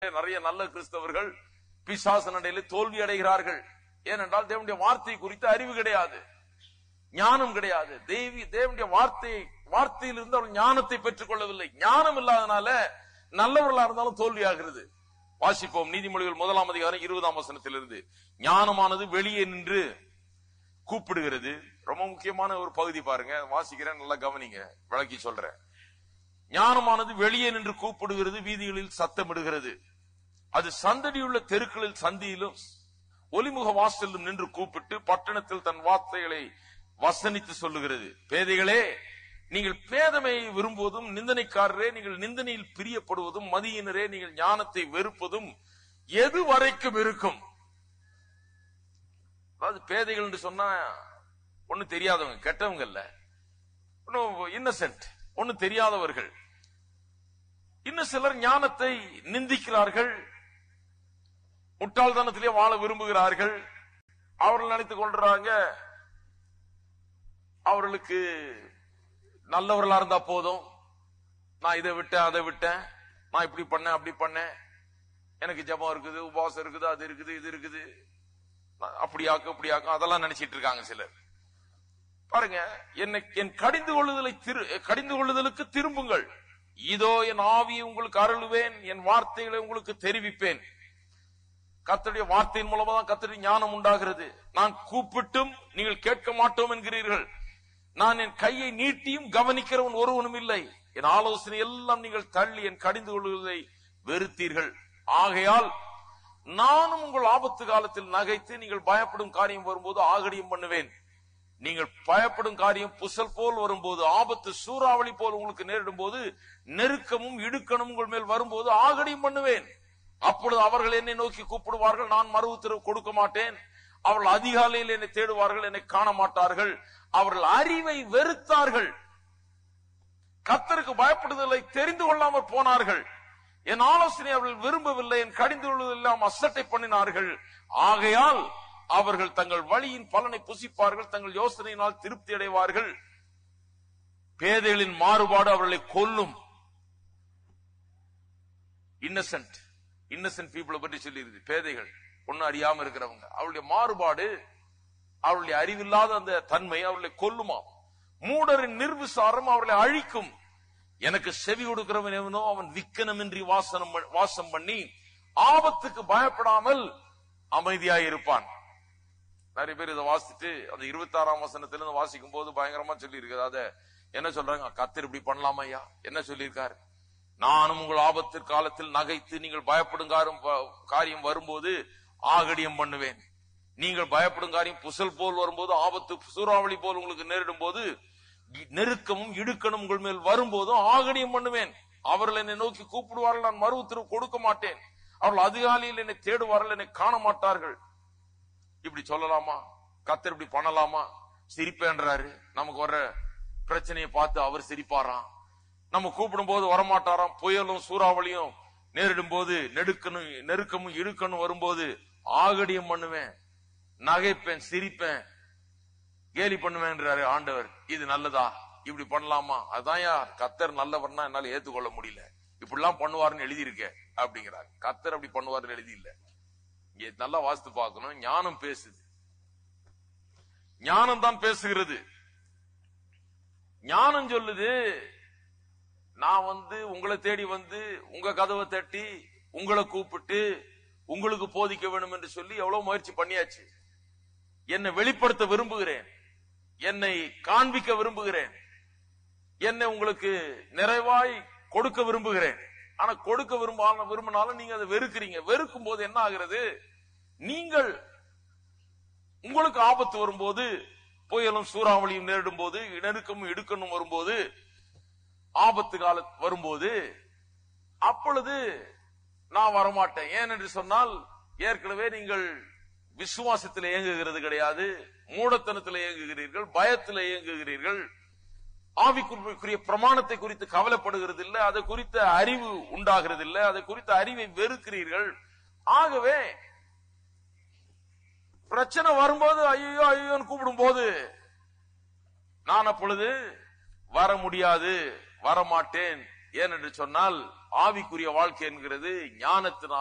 நிறைய நல்ல கிறிஸ்தவர்கள் பிசாச நடையில தோல்வி அடைகிறார்கள் ஏனென்றால் தேவனுடைய வார்த்தை குறித்து அறிவு கிடையாது ஞானம் கிடையாது தேவி தேவனுடைய வார்த்தை வார்த்தையிலிருந்து அவர்கள் ஞானத்தை பெற்றுக் கொள்ளவில்லை ஞானம் இல்லாதனால நல்லவர்களா இருந்தாலும் தோல்வி ஆகிறது வாசிப்போம் நீதிமொழிகள் முதலாம் அதிகாரம் இருபதாம் வசனத்திலிருந்து ஞானமானது வெளியே நின்று கூப்பிடுகிறது ரொம்ப முக்கியமான ஒரு பகுதி பாருங்க வாசிக்கிறேன் நல்லா கவனிங்க விளக்கி சொல்றேன் ஞானமானது வெளியே நின்று கூப்பிடுகிறது வீதிகளில் சத்தமிடுகிறது அது சந்தடியுள்ள தெருக்களில் சந்தியிலும் ஒலிமுக வாசலிலும் நின்று கூப்பிட்டு பட்டணத்தில் தன் வார்த்தைகளை வசனித்து சொல்லுகிறது பேதைகளே நீங்கள் பேதமையை விரும்புவதும் நிந்தனைக்காரரே நீங்கள் நிந்தனையில் பிரியப்படுவதும் மதியினரே நீங்கள் ஞானத்தை வெறுப்பதும் எது வரைக்கும் இருக்கும் அதாவது பேதைகள் என்று சொன்னா ஒண்ணு தெரியாதவங்க கெட்டவங்க இல்ல இன்னசென்ட் ஒண்ணு தெரியாதவர்கள் இன்னும் சிலர் ஞானத்தை நிந்திக்கிறார்கள் முட்டாள்தனத்திலே வாழ விரும்புகிறார்கள் அவர்கள் நினைத்துக் கொள்றாங்க அவர்களுக்கு நல்லவர்களா இருந்தா போதும் நான் இதை விட்டேன் அதை விட்டேன் நான் இப்படி பண்ணேன் அப்படி பண்ணேன் எனக்கு ஜபம் இருக்குது உபவாசம் இருக்குது அது இருக்குது இது இருக்குது அப்படியாக்கும் இப்படியாக்கும் அதெல்லாம் நினைச்சிட்டு இருக்காங்க சிலர் பாருங்க என்னை என் கடிந்து கொள்ளுதலை திரு கடிந்து கொள்ளுதலுக்கு திரும்புங்கள் இதோ என் ஆவியை உங்களுக்கு அருளுவேன் என் வார்த்தைகளை உங்களுக்கு தெரிவிப்பேன் கத்தருடைய வார்த்தையின் மூலமா தான் கத்தருடைய ஞானம் உண்டாகிறது நான் கூப்பிட்டும் நீங்கள் கேட்க மாட்டோம் என்கிறீர்கள் நான் என் கையை நீட்டியும் கவனிக்கிறவன் ஒருவனும் இல்லை என் ஆலோசனை எல்லாம் நீங்கள் தள்ளி என் கடிந்து கொள்வதை வெறுத்தீர்கள் ஆகையால் நானும் உங்கள் ஆபத்து காலத்தில் நகைத்து நீங்கள் பயப்படும் காரியம் வரும்போது ஆகடியம் பண்ணுவேன் நீங்கள் பயப்படும் காரியம் புசல் போல் வரும்போது ஆபத்து சூறாவளி போல் உங்களுக்கு நேரிடும் போது நெருக்கமும் இடுக்கணும் உங்கள் மேல் வரும்போது ஆகடியும் பண்ணுவேன் அப்பொழுது அவர்கள் என்னை நோக்கி கூப்பிடுவார்கள் நான் மறு உத்தரவு கொடுக்க மாட்டேன் அவர்கள் அதிகாலையில் என்னை தேடுவார்கள் என்னை காண மாட்டார்கள் அவர்கள் அறிவை வெறுத்தார்கள் கத்தருக்கு பயப்படுதலை தெரிந்து கொள்ளாமல் போனார்கள் என் ஆலோசனை அவர்கள் விரும்பவில்லை என் கடிந்து கொள்வதெல்லாம் அசட்டை பண்ணினார்கள் ஆகையால் அவர்கள் தங்கள் வழியின் பலனை புசிப்பார்கள் தங்கள் யோசனையினால் திருப்தி அடைவார்கள் பேதைகளின் மாறுபாடு அவர்களை கொல்லும் இன்னசென்ட் இன்னசென்ட் பீப்புளை பற்றி சொல்லியிருக்கு பேதைகள் ஒன்னும் அறியாம இருக்கிறவங்க அவருடைய மாறுபாடு அவருடைய அறிவில்லாத அந்த தன்மை அவர்களை கொல்லுமா மூடரின் நிர்விசாரம் அவர்களை அழிக்கும் எனக்கு செவி கொடுக்கிறவன் எவனோ அவன் விக்கனமின்றி வாசனம் வாசம் பண்ணி ஆபத்துக்கு பயப்படாமல் அமைதியாய் இருப்பான் நிறைய பேர் இதை வாசிச்சுட்டு அந்த இருபத்தி ஆறாம் வசனத்திலிருந்து வாசிக்கும் போது பயங்கரமா சொல்லி இருக்குது அத என்ன சொல்றாங்க கத்தர் இப்படி பண்ணலாமா ஐயா என்ன சொல்லியிருக்காரு நானும் உங்கள் ஆபத்து காலத்தில் நகைத்து நீங்கள் பயப்படும் காரியம் வரும்போது ஆகடியம் பண்ணுவேன் நீங்கள் பயப்படும் காரியம் புசல் போல் வரும்போது ஆபத்து சூறாவளி போல் உங்களுக்கு நேரிடும் போது நெருக்கமும் இடுக்கணும் உங்கள் மேல் வரும்போதும் ஆகடியம் பண்ணுவேன் அவர்கள் என்னை நோக்கி கூப்பிடுவார்கள் நான் மறு உத்தரவு கொடுக்க மாட்டேன் அவர்கள் அதிகாலையில் என்னை தேடுவார்கள் என்னை காண மாட்டார்கள் இப்படி சொல்லலாமா கத்தர் இப்படி பண்ணலாமா சிரிப்பேன்றாரு நமக்கு வர்ற பிரச்சனையை பார்த்து அவர் சிரிப்பாராம் நம்ம கூப்பிடும் போது வரமாட்டாராம் புயலும் சூறாவளியும் நேரிடும் போது நெடுக்கணும் நெருக்கமும் இடுக்கணும் வரும்போது ஆகடியம் பண்ணுவேன் நகைப்பேன் சிரிப்பேன் கேலி பண்ணுவேன்றாரு ஆண்டவர் இது நல்லதா இப்படி பண்ணலாமா அதான் கத்தர் நல்லவர்னா என்னால ஏத்துக்கொள்ள முடியல இப்படிலாம் பண்ணுவாருன்னு எழுதியிருக்க அப்படிங்கிறார் கத்தர் அப்படி பண்ணுவாருன்னு எழுதி இல்ல இங்க நல்லா வாசித்து பார்க்கணும் ஞானம் பேசுது ஞானம் தான் பேசுகிறது ஞானம் சொல்லுது நான் வந்து உங்களை தேடி வந்து உங்க கதவை தட்டி உங்களை கூப்பிட்டு உங்களுக்கு போதிக்க வேண்டும் என்று சொல்லி எவ்வளவு முயற்சி பண்ணியாச்சு என்னை வெளிப்படுத்த விரும்புகிறேன் என்னை காண்பிக்க விரும்புகிறேன் என்னை உங்களுக்கு நிறைவாய் கொடுக்க விரும்புகிறேன் ஆனா கொடுக்க விரும்ப விரும்பினாலும் நீங்க அதை வெறுக்கிறீங்க வெறுக்கும் போது என்ன ஆகிறது நீங்கள் உங்களுக்கு ஆபத்து வரும்போது புயலும் சூறாவளியும் நேரிடும் போது நெருக்கமும் இடுக்கணும் வரும்போது ஆபத்து கால வரும்போது அப்பொழுது நான் வரமாட்டேன் ஏன் என்று சொன்னால் ஏற்கனவே நீங்கள் விசுவாசத்தில் இயங்குகிறது கிடையாது மூடத்தனத்தில் இயங்குகிறீர்கள் பயத்தில் இயங்குகிறீர்கள் ஆவிக்குரிய பிரமாணத்தை குறித்து கவலைப்படுகிறது இல்லை அதை குறித்த அறிவு உண்டாகிறது இல்லை அதை குறித்த அறிவை வெறுக்கிறீர்கள் ஆகவே பிரச்சனை வரும்போது ஐயோ ஐயோன்னு கூப்பிடும் போது நான் அப்பொழுது வர முடியாது வரமாட்டேன் ஏனென்று சொன்னால் ஆவிக்குரிய வாழ்க்கை என்கிறது ஞானத்தினால்